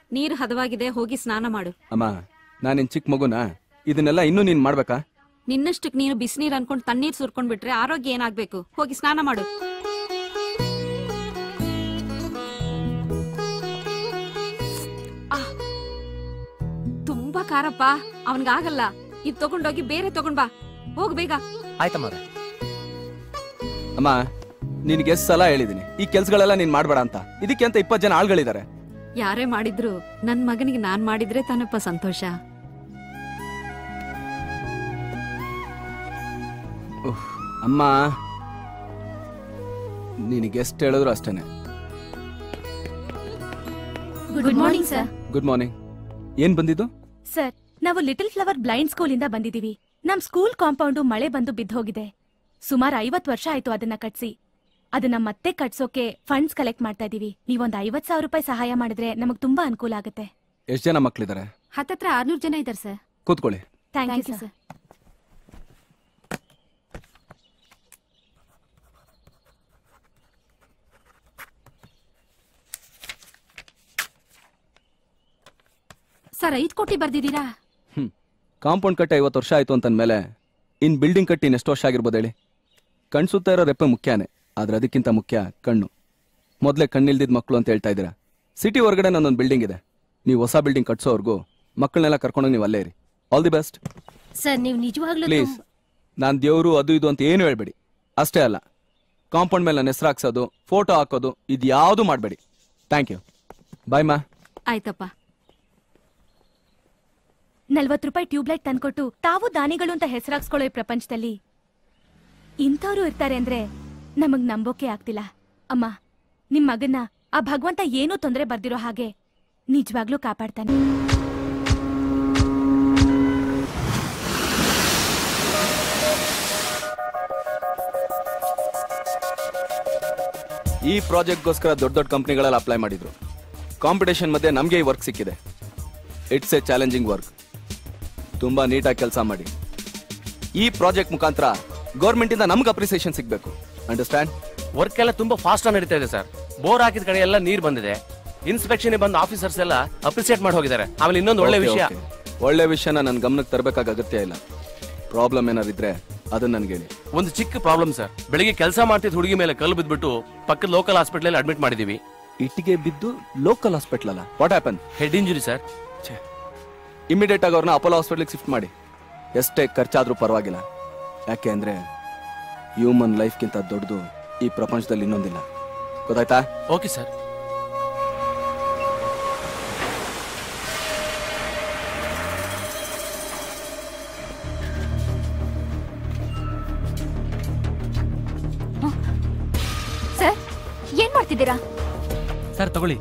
ನೀರು ಹದವಾಗಿದೆ ಹೋಗಿ ಸ್ನಾನ ಮಾಡು ಅಮ್ಮ ನಾನಿನ್ ಚಿಕ್ಕ ಮಗುನಾ ಇದನ್ನೆಲ್ಲ ಇನ್ನೂ ನೀನ್ ಮಾಡ್ಬೇಕಾ ನಿನ್ನಷ್ಟಕ್ ನೀನು ಬಿಸಿನೀರ್ ಅನ್ಕೊಂಡ್ ತಣ್ಣೀರ್ ಸುರ್ಕೊಂಡ್ ಬಿಟ್ರೆ ಆರೋಗ್ಯ ಏನಾಗ್ಬೇಕು ಹೋಗಿ ಸ್ನಾನ ಮಾಡು ಆ, ತುಂಬಾ ಖಾರಪ್ಪ ಅವನ್ಗಾಗಲ್ಲ ಇದ್ ತಗೊಂಡೋಗಿ ಬೇರೆ ತಗೊಂಡ್ ಬಾ ಹೋಗ್ ಬೇಗ ಆಯ್ತಮ್ಮ ಅಮ್ಮ ನಿನ್ಗೆ ಎಷ್ಟ್ ಸಲ ಹೇಳಿದೀನಿ ಈ ಕೆಲ್ಸಗಳೆಲ್ಲ ನೀನ್ ಮಾಡ್ಬೇಡ ಅಂತ ಇದಕ್ಕೆ ಅಂತ ಇಪ್ಪತ್ ಜನ ಆಳ್ಗಳಿದ್ದಾರೆ ಯಾರೇ ಮಾಡಿದ್ರು ನನ್ ಮಗನಿಗೆ ನಾನ್ ಮಾಡಿದ್ರೆ ತಾನಪ್ಪ ಸಂತೋಷ ಉಫ್, ಅಮ್ಮ ನಿನಗೆ ಎಷ್ಟು ಹೇಳಿದ್ರು ಅಷ್ಟೇನೆ good morning sir good morning ಏನ್ ಬಂದಿದ್ದು ಸರ್ ನಾವು ಲಿಟಲ್ ಫ್ಲವರ್ ಬ್ಲೈಂಡ್ ಸ್ಕೂಲ್ ಇಂದ ಬಂದಿದೀವಿ ನಮ್ ಸ್ಕೂಲ್ ಕಾಂಪೌಂಡು ಮಳೆ ಬಂದು ಬಿದ್ದೋಗಿದೆ ಸುಮಾರು ಐವತ್ ವರ್ಷ ಆಯ್ತು ಅದನ್ನ ಕಟ್ಸಿ ಅದನ್ನ ಮತ್ತೆ ಕಟ್ಸೋಕೆ ಫಂಡ್ಸ್ ಕಲೆಕ್ಟ್ ಮಾಡ್ತಾ ಇದೀವಿ ನೀವೊಂದ್ ಐವತ್ ಸಾವಿರ ರೂಪಾಯಿ ಸಹಾಯ ಮಾಡಿದ್ರೆ ನಮಗ್ ತುಂಬಾ ಅನುಕೂಲ ಆಗುತ್ತೆ ಎಷ್ಟ್ ಜನ ಮಕ್ಳಿದ್ದಾರೆ ಹತ್ತತ್ರ ಆರ್ನೂರ್ ಜನ ಇದಾರೆ ಸರ್ ಕೂತ್ಕೊಳ್ಳಿ ಥ್ಯಾಂಕ್ ಯು ಸರ್ ಸರ್ ಐದ್ ಕೋಟಿ ಬರ್ದಿದ್ದೀರಾ ಹ್ಮ್ ಕಾಂಪೌಂಡ್ ಕಟ್ಟಿ ಐವತ್ತು ವರ್ಷ ಆಯ್ತು ಅಂತಂದ್ಮೇಲೆ ಇನ್ ಬಿಲ್ಡಿಂಗ್ ಕಟ್ಟಿ ಎಷ್ಟು ವರ್ಷ ಆಗಿರ್ಬೋದು ಹೇಳಿ ಕಣ್ ಸುತ್ತ ಇರೋ ರೆಪ್ಪೆ ಮುಖ್ಯನೇ ಆದ್ರೆ ಅದಕ್ಕಿಂತ ಮುಖ್ಯ ಕಣ್ಣು ಮೊದಲೇ ಕಣ್ಣಿಲ್ದಿದ್ ಮಕ್ಕಳು ಅಂತ ಹೇಳ್ತಾ ಇದ್ದೀರಾ ಸಿಟಿ ಹೊರಗಡೆ ನನ್ನೊಂದು ಬಿಲ್ಡಿಂಗ್ ಇದೆ ನೀವು ಹೊಸ ಬಿಲ್ಡಿಂಗ್ ಕಟ್ಸೋವರೆಗೂ ಮಕ್ಕಳನ್ನೆಲ್ಲ ಕರ್ಕೊಂಡೋಗಿ ನೀವು ಅಲ್ಲೇ ಇರಿ ಆಲ್ ದಿ ಬೆಸ್ಟ್ ಸರ್ ನೀವು ನಿಜವಾಗ್ಲೂ ಪ್ಲೀಸ್ ನಾನು ದೇವರು ಅದು ಇದು ಅಂತ ಏನು ಹೇಳ್ಬೇಡಿ ಅಷ್ಟೇ ಅಲ್ಲ ಕಾಂಪೌಂಡ್ ಮೇಲೆ ನನ್ನ ಹೆಸರು ಹಾಕ್ಸೋದು ಫೋಟೋ ಹಾಕೋದು ಇದು ಯಾವುದು ಮಾಡಬೇಡಿ ಥ್ಯಾಂಕ್ ಯು ಬಾಯ್ ಮಾ ಆಯ್ತಪ್ಪ ನಲ್ವತ್ ರೂಪಾಯಿ ಟ್ಯೂಬ್ಲೈಟ್ ತಂದ್ಕೊಟ್ಟು ತಾವು ದಾನಿಗಳು ಅಂತ ಹೆಸರಾಕ್ಸ್ಕೊಳ್ಳೋ ಈ ಪ್ರಪಂಚದಲ್ಲಿ ಇಂಥವ್ರು ಇರ್ತಾರೆ ಅಂದ್ರೆ ನಮಗ್ ನಂಬೋಕೆ ಆಗ್ತಿಲ್ಲ ಅಮ್ಮ ನಿಮ್ ಮಗನ್ನ ಆ ಭಗವಂತ ಏನೂ ತೊಂದರೆ ಬರ್ದಿರೋ ಹಾಗೆ ನಿಜವಾಗ್ಲೂ ಕಾಪಾಡ್ತಾನೆ ಈ ಪ್ರಾಜೆಕ್ಟ್ಗೋಸ್ಕರ ದೊಡ್ಡ ದೊಡ್ಡ ಕಂಪ್ನಿಗಳೆಲ್ಲ ಅಪ್ಲೈ ಮಾಡಿದ್ರು ಕಾಂಪಿಟೇಷನ್ ಮಧ್ಯೆ ನಮಗೆ ಈ ವರ್ಕ್ ಸಿಕ್ಕಿದೆ ಇಟ್ಸ್ ಎ ಚಾಲೆಂಜಿಂಗ್ ವರ್ಕ್ ತುಂಬಾ ನೀಟಾಗಿ ಕೆಲಸ ಮಾಡಿ ಈ ಪ್ರಾಜೆಕ್ಟ್ ಮುಖಾಂತರ ಗೌರ್ಮೆಂಟ್ ಇಂದ ನಮ್ಗೆ ಅಪ್ರಿಸಿಯೇಷನ್ ಸಿಗ್ಬೇಕು ಅಂಡರ್ಸ್ಟ್ಯಾಂಡ್ ವರ್ಕ್ ಎಲ್ಲ ತುಂಬಾ ಫಾಸ್ಟ್ ನಡೀತಾ ಇದೆ ಸರ್ ಬೋರ್ ಹಾಕಿದ ಕಡೆ ಎಲ್ಲ ನೀರ್ ಬಂದಿದೆ ಇನ್ಸ್ಪೆಕ್ಷನ್ ಬಂದ ಆಫೀಸರ್ಸ್ ಎಲ್ಲ ಅಪ್ರಿಸಿಯೇಟ್ ಮಾಡಿ ಹೋಗಿದ್ದಾರೆ ಆಮೇಲೆ ಇನ್ನೊಂದು ಒಳ್ಳೆ ವಿಷಯ ಒಳ್ಳೆ ವಿಷಯನ ನನ್ನ ಗಮನಕ್ಕೆ ತರಬೇಕಾಗ ಅಗತ್ಯ ಇಲ್ಲ ಪ್ರಾಬ್ಲಮ್ ಏನಾರು ಇದ್ರೆ ಅದನ್ನ ನನ್ಗೆ ಹೇಳಿ ಒಂದು ಚಿಕ್ಕ ಪ್ರಾಬ್ಲಮ್ ಸರ್ ಬೆಳಿಗ್ಗೆ ಕೆಲಸ ಮಾಡ್ತಿದ್ದ ಹುಡುಗಿ ಮೇಲೆ ಕಲ್ಲು ಬಿದ್ಬಿಟ್ಟು ಪಕ್ಕದ ಲೋಕಲ್ ಹಾಸ್ಪಿಟಲ್ ಅಡ್ಮಿಟ್ ಮಾಡಿದೀವಿ ಇಟ್ಟಿಗೆ ಬಿದ್ದು ಲೋಕಲ್ ಹಾಸ್ಪಿಟಲ್ ಅಲ್ಲ what happen head injury sir immediate ಆಗಿ ಅವ್ರನ್ನ ಅಪೋಲೋ ಹಾಸ್ಪಿಟಲ್ಗೆ ಶಿಫ್ಟ್ ಮಾಡಿ ಎಷ್ಟೇ ಖರ್ಚಾದ್ರೂ ಪರವಾಗಿಲ್ಲ ಯಾಕೆ ಅಂದ್ರೆ ಹ್ಯೂಮನ್ ಲೈಫ್ಗಿಂತ ದೊಡ್ಡದು ಈ ಪ್ರಪಂಚದಲ್ಲಿ ಇನ್ನೊಂದಿಲ್ಲ ಗೊತ್ತಾಯ್ತಾ ಓಕೆ ಸರ್ ಸರ್ ಏನ್ ಮಾಡ್ತಿದ್ದೀರಾ ಸರ್ ತಗೊಳ್ಳಿ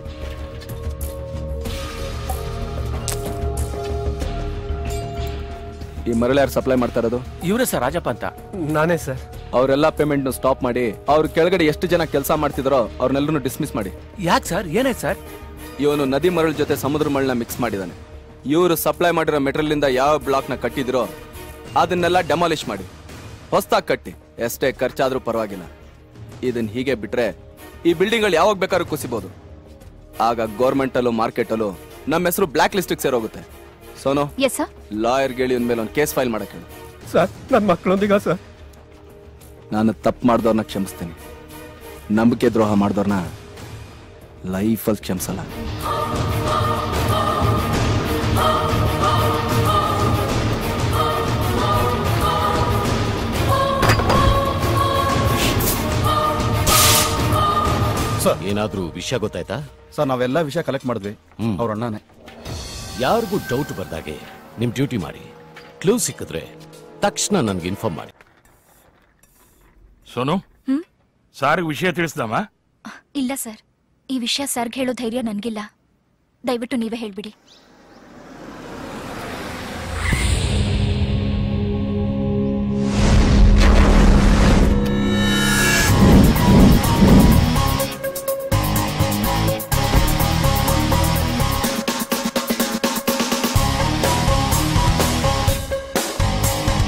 ಈ ಮರಳು ಯಾರು ಸಪ್ಲೈ ಮಾಡ್ತಾ ಇರೋದು ಇವರೇ ಸರ್ ರಾಜಪ್ಪ ಅಂತ ನಾನೇ ಸರ್ ಅವರೆಲ್ಲ ಪೇಮೆಂಟ್ ಸ್ಟಾಪ್ ಮಾಡಿ ಅವ್ರ ಕೆಳಗಡೆ ಎಷ್ಟು ಜನ ಕೆಲಸ ಮಾಡ್ತಿದಾರೋ ಅವ್ರನ್ನೆಲ್ಲರೂ ಡಿಸ್ಮಿಸ್ ಮಾಡಿ ಯಾಕೆ ಸರ್ ಏನಾಯ್ತು ಸರ್ ಇವನು ನದಿ ಮರಳು ಜೊತೆ ಸಮುದ್ರ ಮರಳನ್ನ ಮಿಕ್ಸ್ ಮಾಡಿದಾನೆ ಇವರು ಸಪ್ಲೈ ಮಾಡಿರೋ ಮೆಟೀರಿಯಲ್ ಇಂದ ಯಾವ ಬ್ಲಾಕ್ ನ ಕಟ್ಟಿದಿರೋ ಅದನ್ನೆಲ್ಲ ಡೆಮಾಲಿಷ್ ಮಾಡಿ ಹೊಸ್ದಾಗಿ ಕಟ್ಟಿ ಎಷ್ಟೇ ಖರ್ಚಾದ್ರೂ ಪರವಾಗಿಲ್ಲ ಇದನ್ನ ಹೀಗೆ ಬಿಟ್ರೆ ಈ ಬಿಲ್ಡಿಂಗ್ಗಳು ಯಾವಾಗ ಬೇಕಾದ್ರೂ ಕುಸಿಬಹುದು ಆಗ ಗೌರ್ಮೆಂಟ್ ಅಲ್ಲೂ ಮಾರ್ಕೆಟ್ ಅಲ್ಲೂ ನಮ್ಮ ಹೆಸರು ಬ್ಲಾಕ್ ಲಿಸ್ಟಿಗೆ ಸೇರೋಗುತ್ತೆ ಸೋನು ಎಸ್ ಸರ್ ಲಾಯರ್ ಗೇಳಿ ಮೇಲೆ ಒಂದು ಕೇಸ್ ಫೈಲ್ ಮಾಡಕ್ಕೆ ಹೇಳು ಸರ್ ನನ್ನ ಮಕ್ಕಳೊಂದಿಗ ಸರ್ ನಾನು ತಪ್ಪು ಮಾಡ್ದವ್ರನ್ನ ಕ್ಷಮಿಸ್ತೀನಿ ನಂಬಿಕೆ ದ್ರೋಹ ಮಾಡ್ದವ್ರನ್ನ ಲೈಫಲ್ಲಿ ಕ್ಷಮಿಸಲ್ಲ ಸರ್ ಏನಾದ್ರೂ ವಿಷಯ ಗೊತ್ತಾಯ್ತಾ ಸರ್ ನಾವೆಲ್ಲ ವಿಷಯ ಕಲೆಕ್ಟ್ ಮಾಡಿದ್ವಿ ಅವ್ರ ಅಣ್ಣನೇ ಯಾರಿಗೂ ಡೌಟ್ ಬರ್ದಾಗೆ ನಿಮ್ ಡ್ಯೂಟಿ ಮಾಡಿ ಕ್ಲೂ ಸಿಕ್ಕಿದ್ರೆ ತಕ್ಷಣ ನನ್ಗೆ ಇನ್ಫಾರ್ಮ್ ಮಾಡಿ ಸೋನು ಸಾರ್ ವಿಷಯ ತಿಳಿಸ್ದಮ್ಮ ಇಲ್ಲ ಸರ್ ಈ ವಿಷಯ ಸರ್ಗ್ ಹೇಳೋ ಧೈರ್ಯ ನನ್ಗಿಲ್ಲ ದಯವಿಟ್ಟು ನೀವೇ ಹೇಳ್ಬಿಡಿ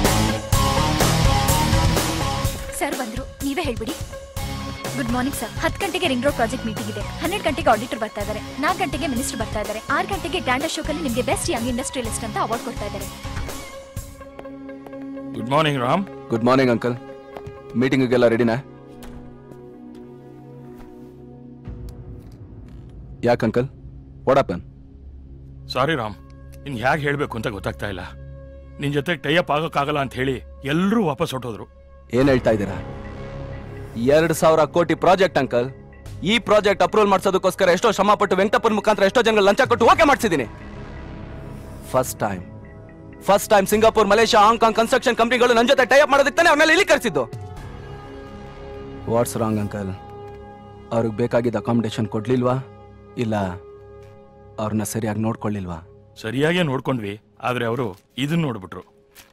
ಸರ್ ಬಂದ್ರು ನೀವೇ ಹೇಳ್ಬಿಡಿ ಗುಡ್ ಮಾರ್ನಿಂಗ್ ಸರ್ ಹತ್ತು ಹತ್ತು ಗಂಟೆಗೆ ರಿಂಗ್ ರೋಡ್ ಪ್ರಾಜೆಕ್ಟ್ ಮೀಟಿಂಗ್ ಇದೆ ಹನ್ನೆರಡು ಗಂಟೆಗೆ ಆಡಿಟರ್ ಬರ್ತಾ ಇದ್ದಾರೆ ನಾಲ್ಕು ಗಂಟೆಗೆ ಮಿನಿಸ್ಟರ್ ಬರ್ತಾ ಇದ್ದಾರೆ ಆರು ಗಂಟೆಗೆ ಗ್ರ್ಯಾಂಡ್ ಅಶೋಕಲ್ಲಿ ನಿಮಗೆ ಬೆಸ್ಟ್ ಯಂಗ್ ಇಂಡಸ್ಟ್ರಿಯಲಿಸ್ಟ್ ಅಂತ ಅವಾರ್ಡ್ ಕೊಡ್ತಾ ಇದ್ದಾರೆ good morning Ram good morning uncle ಮೀಟಿಂಗಿಗೆಲ್ಲ ರೆಡಿನಾ ಯಾಕೆ ಅಂಕಲ್ ವಾಡಪ್ಪನ್ ಸಾರಿ ರಾಮ್ ಇನ್ ಹೇಗೆ ಹೇಳ್ಬೇಕು ಅಂತ ಗೊತ್ತಾಗ್ತಾ ಇಲ್ಲ ನಿನ್ ಜೊತೆ ಟೈ ಅಪ್ ಆಗೋಕ್ಕಾಗಲ್ಲ ಅಂತ ಹೇಳಿ ಎಲ್ಲರೂ ವಾಪಸ್ ಹೊಟ್ಟೋದ್ರು ಏನ್ ಹೇಳ್ತಾ ಇದ್ದೀರಾ ಎರಡ್ ಸಾವಿರ ಕೋಟಿ ಪ್ರಾಜೆಕ್ಟ್ ಅಂಕಲ್ ಈ ಪ್ರಾಜೆಕ್ಟ್ ಅಪ್ರೂವಲ್ ಮಾಡಿಸೋದಕ್ಕೋಸ್ಕರ ಎಷ್ಟೋ ಶ್ರಮ ಪಟ್ಟು ವೆಂಕಟಪ್ಪನ ಮುಖಾಂತರ ಎಷ್ಟೋ ಜನ ಲಂಚ ಕೊಟ್ಟು ಓಕೆ ಮಾಡಿಸಿದ್ದೀನಿ first time first time Singapore Malaysia Hong Kong construction ಕಂಪ್ನಿಗಳು ನನ್ನ ಜೊತೆ ಟೈ ಅಪ್ ಮಾಡೋದಕ್ಕೆ ತಾನೇ ಆಮೇಲೆ ಇಲ್ಲಿ ಕರೆಸಿದ್ದು ವಾಟ್ಸ್ ರಾಂಗ್ ಅಂಕಲ್ ಅವ್ರಿಗೆ ಬೇಕಾಗಿದ್ದ ಅಕಾಮಿಡೇಷನ್ ಕೊಡ್ಲಿಲ್ವಾ ಇಲ್ಲ ಅವ್ರನ್ನ ಸರಿಯಾಗಿ ನೋಡ್ಕೊಳ್ಳಿಲ್ವಾ ಸರಿಯಾಗೇ ನೋಡ್ಕೊಂಡ್ವಿ ಆದ್ರೆ ಅವರು ಇದನ್ನ ನೋಡ್ಬಿಟ್ರು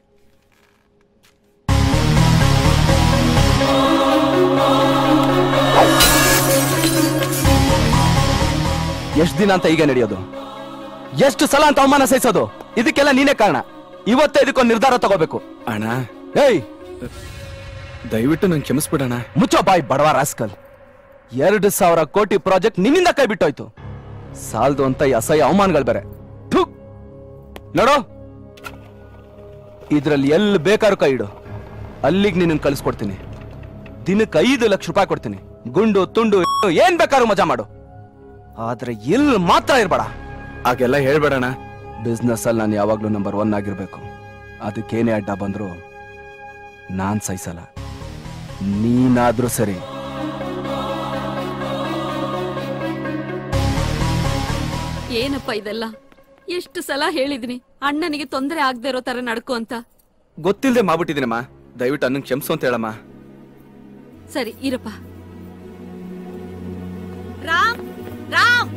ಎಷ್ಟು ದಿನ ಅಂತ ಈಗ ನಡೆಯೋದು ಎಷ್ಟು ಸಲ ಅಂತ ಅವಮಾನ ಸಹಿಸೋದು ಇದಕ್ಕೆಲ್ಲ ನೀನೇ ಕಾರಣ ಇವತ್ತೇ ಇದಕ್ಕೊಂದು ನಿರ್ಧಾರ ತಗೋಬೇಕು ಅಣ್ಣ ಏಯ್ ದಯವಿಟ್ಟು ನಂಗೆ ಕ್ಷಮಿಸ್ಬಿಡಣ ಮುಚ್ಚೋ ಬಾಯ್ ಬಡವ ರಾಸ್ಕಲ್ ಎರಡು ಸಾವಿರ ಕೋಟಿ ಪ್ರಾಜೆಕ್ಟ್ ನಿನ್ನಿಂದ ಕೈ ಬಿಟ್ಟೋಯ್ತು ಸಾಲ್ದು ಅಂತ ಈ ಅಸಹ್ಯ ಅವಮಾನಗಳು ಬೇರೆ ಥು. ನೋಡು ಇದ್ರಲ್ಲಿ ಎಲ್ಲಿ ಬೇಕಾದ್ರೂ ಕೈ ಇಡು ಅಲ್ಲಿಗೆ ನಿನ್ನ ಕಳಿಸ್ಕೊಡ್ತೀನಿ ದಿನಕ್ಕೆ ಐದು ಲಕ್ಷ ರೂಪಾಯಿ ಕೊಡ್ತೀನಿ ಗುಂಡು ತುಂಡು ಏನ್ ಬೇಕಾದ್ರೂ ಮಜಾ ಮಾಡು ಆದ್ರೆ ಇಲ್ಲಿ ಮಾತ್ರ ಇರ್ಬೇಡ ಹಾಗೆಲ್ಲ ಹೇಳ್ಬೇಡಣ ಬಿಸ್ನೆಸ್ ಅಲ್ಲಿ ನಾನು ಯಾವಾಗ್ಲೂ ನಂಬರ್ ಒನ್ ಆಗಿರ್ಬೇಕು ಅದಕ್ಕೇನೇ ಅಡ್ಡ ಬಂದ್ರು ನಾನ್ ಸಹಿಸಲ್ಲ ನೀನಾದ್ರೂ ಸರಿ ಏನಪ್ಪ ಇದೆಲ್ಲ ಎಷ್ಟು ಸಲ ಹೇಳಿದ್ನಿ ಅಣ್ಣನಿಗೆ ತೊಂದರೆ ಆಗದೆ ಇರೋ ತರ ನಡ್ಕೊ ಅಂತ ಗೊತ್ತಿಲ್ಲದೆ ಮಾಡ್ಬಿಟ್ಟಿದ್ದೀನಮ್ಮ ದಯವಿಟ್ಟು ಅನ್ನಂಗ್ ಕ್ಷಮಿಸು ಅಂತ ಹೇಳಮ್ಮ ಸರಿ ಇರಪ್ಪ ರಾಮ್ ರಾಮ್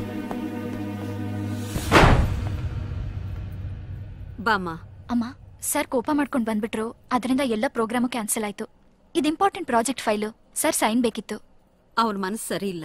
ಬಾಮ್ಮ ಅಮ್ಮ ಸರ್ ಕೋಪ ಮಾಡ್ಕೊಂಡು ಬಂದ್ಬಿಟ್ರು ಅದರಿಂದ ಎಲ್ಲ ಪ್ರೋಗ್ರಾಮು ಕ್ಯಾನ್ಸಲ್ ಆಯ್ತು ಇದು important project file sir sign ಬೇಕಿತ್ತು ಅವನ ಮನಸ್ಸು ಸರಿ ಇಲ್ಲ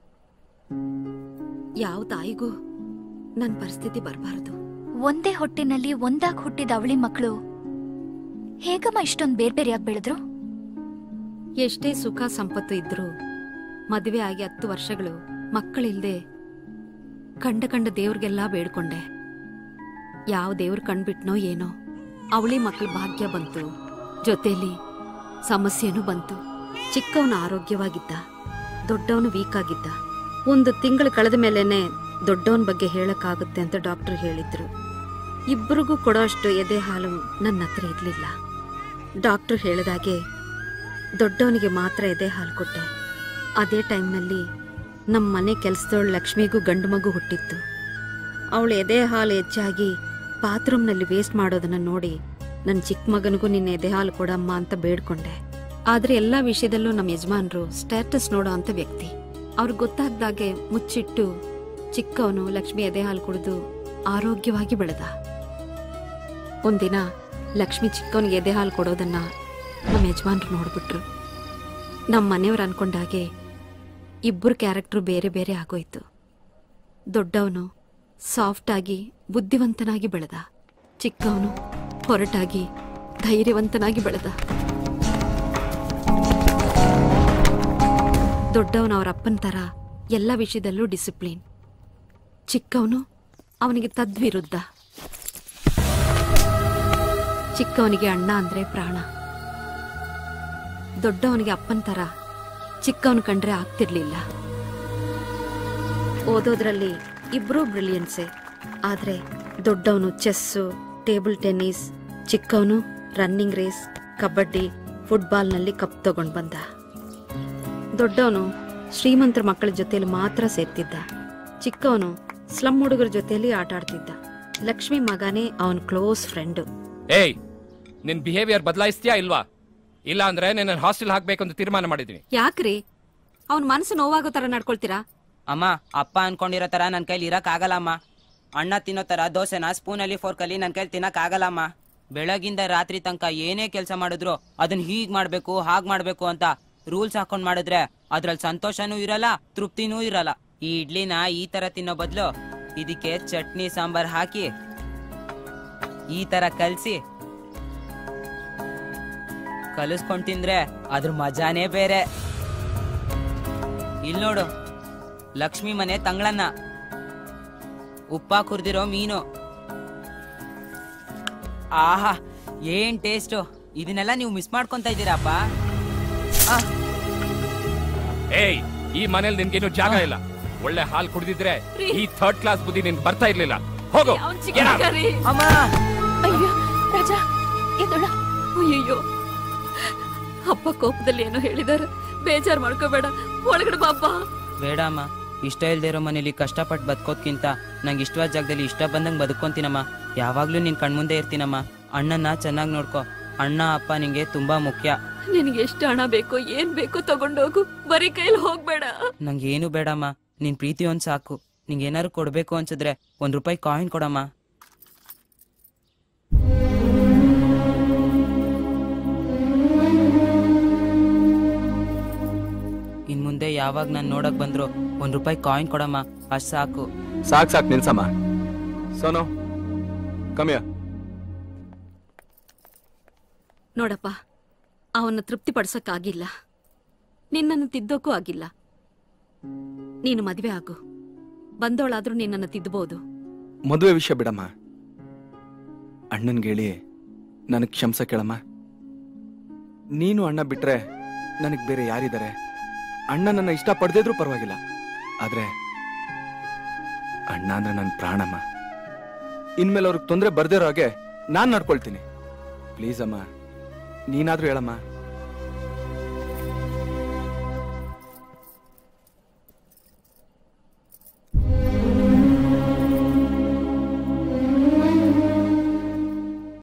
ಯಾವ ತಾಯಿಗೂ ನನ್ ಪರಿಸ್ಥಿತಿ ಬರಬಾರದು ಒಂದೇ ಹೊಟ್ಟಿನಲ್ಲಿ ಒಂದಾಗ್ ಹುಟ್ಟಿದ ಅವಳಿ ಮಕ್ಕಳು ಹೇಗಮ್ಮ ಇಷ್ಟೊಂದು ಬೇರೆ ಬೇರೆಯಾಗಿ ಬೆಳೆದ್ರು ಎಷ್ಟೇ ಸುಖ ಸಂಪತ್ತು ಇದ್ರೂ ಮದುವೆ ಆಗಿ ಹತ್ತು ವರ್ಷಗಳು ಮಕ್ಕಳಿಲ್ದೆ ಕಂಡ ಕಂಡ ದೇವ್ರಿಗೆಲ್ಲ ಬೇಡ್ಕೊಂಡೆ ಯಾವ ದೇವ್ರು ಕಣ್ಬಿಟ್ನೋ ಏನೋ ಅವಳಿ ಮಕ್ಳ ಭಾಗ್ಯ ಬಂತು ಜೊತೆಲಿ ಸಮಸ್ಯೆನೂ ಬಂತು ಚಿಕ್ಕವನ ಆರೋಗ್ಯವಾಗಿದ್ದ ದೊಡ್ಡವನು ವೀಕ್ ಆಗಿದ್ದ ಒಂದು ತಿಂಗಳು ಕಳೆದ ಮೇಲೇನೆ ದೊಡ್ಡವನ ಬಗ್ಗೆ ಹೇಳಕ್ಕಾಗುತ್ತೆ ಅಂತ ಡಾಕ್ಟರ್ ಹೇಳಿದ್ರು ಇಬ್ಬರಿಗೂ ಕೊಡೋ ಅಷ್ಟು ಎದೆ ಹಾಲು ನನ್ನ ಹತ್ರ ಇರ್ಲಿಲ್ಲ ಡಾಕ್ಟರ್ ಹೇಳಿದಾಗೆ ದೊಡ್ಡವನಿಗೆ ಮಾತ್ರ ಎದೆ ಹಾಲು ಕೊಟ್ಟೆ ಅದೇ ಟೈಮ್ನಲ್ಲಿ ನಮ್ಮ ಮನೆ ಕೆಲಸದವಳು ಲಕ್ಷ್ಮಿಗೂ ಗಂಡು ಮಗು ಹುಟ್ಟಿತ್ತು ಅವಳು ಎದೆ ಹಾಲು ಹೆಚ್ಚಾಗಿ ಬಾತ್ರೂಮ್ನಲ್ಲಿ ವೇಸ್ಟ್ ಮಾಡೋದನ್ನ ನೋಡಿ ನನ್ನ ಚಿಕ್ಕ ಮಗನಿಗೂ ನಿನ್ನ ಎದೆ ಹಾಲು ಕೊಡಮ್ಮ ಅಂತ ಬೇಡ್ಕೊಂಡೆ ಆದ್ರೆ ಎಲ್ಲಾ ವಿಷಯದಲ್ಲೂ ನಮ್ಮ ಯಜಮಾನ್ರು ಸ್ಟೇಟಸ್ ನೋಡೋ ಅಂತ ವ್ಯಕ್ತಿ ಅವ್ರಿಗೆ ಗೊತ್ತಾಗ್ದಾಗೆ ಮುಚ್ಚಿಟ್ಟು ಚಿಕ್ಕವನು ಲಕ್ಷ್ಮಿ ಎದೆ ಹಾಲು ಕುಡಿದು ಆರೋಗ್ಯವಾಗಿ ಬೆಳೆದ ಒಂದಿನ ಲಕ್ಷ್ಮಿ ಚಿಕ್ಕವನಿಗೆ ಎದೆ ಹಾಲು ಕೊಡೋದನ್ನ ನಮ್ಮ ಯಜಮಾನ್ರು ನೋಡ್ಬಿಟ್ರು ನಮ್ಮ ಮನೆಯವ್ರು ಅನ್ಕೊಂಡಾಗೆ ಇಬ್ಬರು ಕ್ಯಾರೆಕ್ಟ್ರು ಬೇರೆ ಬೇರೆ ಆಗೋಯ್ತು ದೊಡ್ಡವನು ಸಾಫ್ಟ್ ಆಗಿ ಬುದ್ಧಿವಂತನಾಗಿ ಬೆಳೆದ ಚಿಕ್ಕವನು ಹೊರಟಾಗಿ ಧೈರ್ಯವಂತನಾಗಿ ಬೆಳೆದ ದೊಡ್ಡವನು ಅವರ ಅಪ್ಪನ ತರ ಎಲ್ಲ ವಿಷಯದಲ್ಲೂ ಡಿಸಿಪ್ಲಿನ್ ಚಿಕ್ಕವನು ಅವನಿಗೆ ತದ್ವಿರುದ್ಧ ಚಿಕ್ಕವನಿಗೆ ಅಣ್ಣ ಅಂದ್ರೆ ಪ್ರಾಣ ದೊಡ್ಡವನಿಗೆ ಅಪ್ಪನ ತರ ಚಿಕ್ಕವನು ಕಂಡ್ರೆ ಆಗ್ತಿರ್ಲಿಲ್ಲ ಓದೋದ್ರಲ್ಲಿ ಇಬ್ರೂ ಬ್ರಿಲಿಯನ್ಸೆ ಆದ್ರೆ ದೊಡ್ಡವನು ಚೆಸ್ಸು ಟೇಬಲ್ ಟೆನ್ನಿಸ್ ಚಿಕ್ಕವನು ರನ್ನಿಂಗ್ ರೇಸ್ ಕಬಡ್ಡಿ ಫುಟ್ಬಾಲ್ನಲ್ಲಿ ಕಪ್ ತಗೊಂಡ್ ಬಂದ ದೊಡ್ಡವನು ಶ್ರೀಮಂತರ ಮಕ್ಕಳ ಜೊತೆಲಿ ಮಾತ್ರ ಸೇರ್ತಿದ್ದ ಚಿಕ್ಕವನು ಸ್ಲಮ್ ಹುಡುಗರ ಜೊತೆಲಿ ಆಟ ಆಡ್ತಿದ್ದ ಲಕ್ಷ್ಮಿ ಮಗನೇ ಅವನ್ ಕ್ಲೋಸ್ ಫ್ರೆಂಡು ಏಯ್ ನಿನ್ ಬಿಹೇವಿಯರ್ ಬದಲಾಯಿಸ್ತೀಯಾ ಇಲ್ವಾ ಇಲ್ಲ ಅಂದ್ರೆ ನಿನ್ನ ಹಾಸ್ಟೆಲ್ ಹಾಕ್ಬೇಕು ಅಂತ ತೀರ್ಮಾನ ಮಾಡಿದೀನಿ ಯಾಕ್ರಿ ಅವನ್ ಮನಸ್ಸು ನೋವಾಗೋ ತರ ನಡ್ಕೊಳ್ತೀರಾ ಅಮ್ಮ ಅಪ್ಪ ಅನ್ಕೊಂಡಿರೋ ತರ ನನ್ನ ಕೈಲಿ ಇರಕ್ ಆಗಲ್ಲಮ್ಮ ಅಣ್ಣ ತಿನ್ನೋ ತರ ದೋಸೆನ ಸ್ಪೂನಲ್ಲಿ ಫೋರ್ಕಲ್ಲಿ ನನ್ನ ಕೈಲಿ ತಿನ್ನಕ್ ಆಗಲ್ಲಮ್ಮ ಬೆಳಗಿಂದ ರಾತ್ರಿ ತನಕ ಏನೇ ಕೆಲಸ ಮಾಡಿದ್ರು ಅದನ್ನ ಹೀಗ್ ಮಾಡ್ಬೇಕು ಹಾಗ್ ಮಾಡ್ಬೇಕು ಅಂತ ರೂಲ್ಸ್ ಹಾಕೊಂಡ್ ಮಾಡಿದ್ರೆ ಅದ್ರಲ್ಲಿ ಸಂತೋಷನೂ ಇರಲ್ಲ ತೃಪ್ತಿನೂ ಇರಲ್ಲ ಈ ಇಡ್ಲಿನ ಈ ತರ ತಿನ್ನೋ ಬದಲು ಇದಕ್ಕೆ ಚಟ್ನಿ ಸಾಂಬಾರ್ ಹಾಕಿ ಈ ತರ ಕಲ್ಸಿ ಕಲಿಸ್ಕೊಂಡ್ ತಿಂದ್ರೆ ಅದ್ರ ಮಜಾನೇ ಬೇರೆ ಇಲ್ ನೋಡು ಲಕ್ಷ್ಮಿ ಮನೆ ತಂಗಳನ್ನ ಉಪ್ಪ ಕುರ್ದಿರೋ ಮೀನು ಆಹಾ ಏನ್ ಟೇಸ್ಟು ಇದನ್ನೆಲ್ಲ ನೀವು ಮಿಸ್ ಮಾಡ್ಕೊಂತ ಇದ್ದೀರಪ್ಪ ಏಯ್ ಈ ಮನೇಲಿ ನಿನ್ಗೇನು ಜಾಗ ಇಲ್ಲ ಒಳ್ಳೆ ಹಾಲ್ ಕುಡಿದಿದ್ರೆ ಈ ಥರ್ಡ್ ಕ್ಲಾಸ್ ಬುದ್ಧಿ ನಿನ್ ಬರ್ತಾ ಇರ್ಲಿಲ್ಲ ಹೋಗು Get out. ಅಮ್ಮ ಅಯ್ಯೋ ರಾಜ ಎದ್ದಳ ಅಯ್ಯಯ್ಯೋ ಅಪ್ಪ ಕೋಪದಲ್ಲಿ ಏನೋ ಹೇಳಿದಾರೆ ಬೇಜಾರ್ ಮಾಡ್ಕೋಬೇಡ ಒಳಗಡೆ ಬಾಪ್ಪ ಬೇಡ ಅಮ್ಮ ಇಷ್ಟ ಇಲ್ದೇ ಇರೋ ಮನೇಲಿ ಕಷ್ಟಪಟ್ಟು ಬದುಕೋದ್ಕಿಂತ ನಂಗೆ ಇಷ್ಟವಾದ ಜಾಗದಲ್ಲಿ ಇಷ್ಟ ಬಂದಂಗೆ ಬದುಕೊಂತೀನಮ್ಮ ಯಾವಾಗ್ಲೂ ನಿನ್ ಕಣ್ಮುಂದೆ ಇರ್ತೀನಮ್ಮ ಅಣ್ಣನ ಚೆನ್ನಾಗಿ ನೋಡ್ಕೊ ಅಣ್ಣ ಅಪ್ಪ ನಿಂಗೆ ತುಂಬಾ ಮುಖ್ಯ ನಿನಗೆ ಎಷ್ಟು ಹಣ ಬೇಕೋ ಏನ್ ಬೇಕೋ ತಗೊಂಡೋಗು ಬರೀ ಕೈಲಿ ಹೋಗ್ಬೇಡ ನಂಗೆ ಏನು ಬೇಡಮ್ಮ ನಿನ್ ಪ್ರೀತಿ ಒಂದ್ ಸಾಕು ನಿಂಗೆ ಏನಾದ್ರು ಕೊಡ್ಬೇಕು ಅನ್ಸಿದ್ರೆ ಒಂದ್ ರೂಪಾಯಿ ಕಾಯಿನ್ ಕೊಡಮ್ಮ ಇನ್ ಮುಂದೆ ಯಾವಾಗ ನಾನ್ ನೋಡಕ್ ಬಂದ್ರು ಒಂದ್ ರೂಪಾಯಿ ಕಾಯಿನ್ ಕೊಡಮ್ಮ ಅಷ್ಟ್ ಸಾಕು ಸಾಕ್ ಸಾಕ್ ನಿಲ್ಸಮ್ಮ ಸೋನು ಕಮ್ಮಿಯ ನೋಡಪ್ಪ ಅವನ್ನ ತೃಪ್ತಿ ಪಡ್ಸಕ್ಕಾಗಿಲ್ಲ ನಿನ್ನನ್ನು ತಿದ್ದೋಕ್ಕೂ ಆಗಿಲ್ಲ ನೀನು ಮದ್ವೆ ಆಗು ಬಂದವಳಾದ್ರೂ ನಿನ್ನನ್ನು ತಿದ್ದಬಹುದು ಮದುವೆ ವಿಷಯ ಬಿಡಮ್ಮ ಅಣ್ಣನ್ಗೆ ಹೇಳಿ ನನಗೆ ಕ್ಷಮ್ಸ ಕೇಳಮ್ಮ ನೀನು ಅಣ್ಣ ಬಿಟ್ರೆ ನನಗೆ ಬೇರೆ ಯಾರಿದ್ದಾರೆ ಅಣ್ಣ ನನ್ನ ಇಷ್ಟ ಪಡೆದಿದ್ರು ಪರವಾಗಿಲ್ಲ ಆದ್ರೆ ಅಣ್ಣ ಅಂದ್ರೆ ನನ್ನ ಪ್ರಾಣಮ್ಮ ಇನ್ಮೇಲೆ ಅವ್ರಿಗೆ ತೊಂದರೆ ಬರ್ದಿರೋ ಹಾಗೆ ನಾನ್ ನಡ್ಕೊಳ್ತೀನಿ ಪ್ಲೀಸ್ ಅಮ್ಮ ನೀನಾದ್ರೂ ಹೇಳಮ್ಮ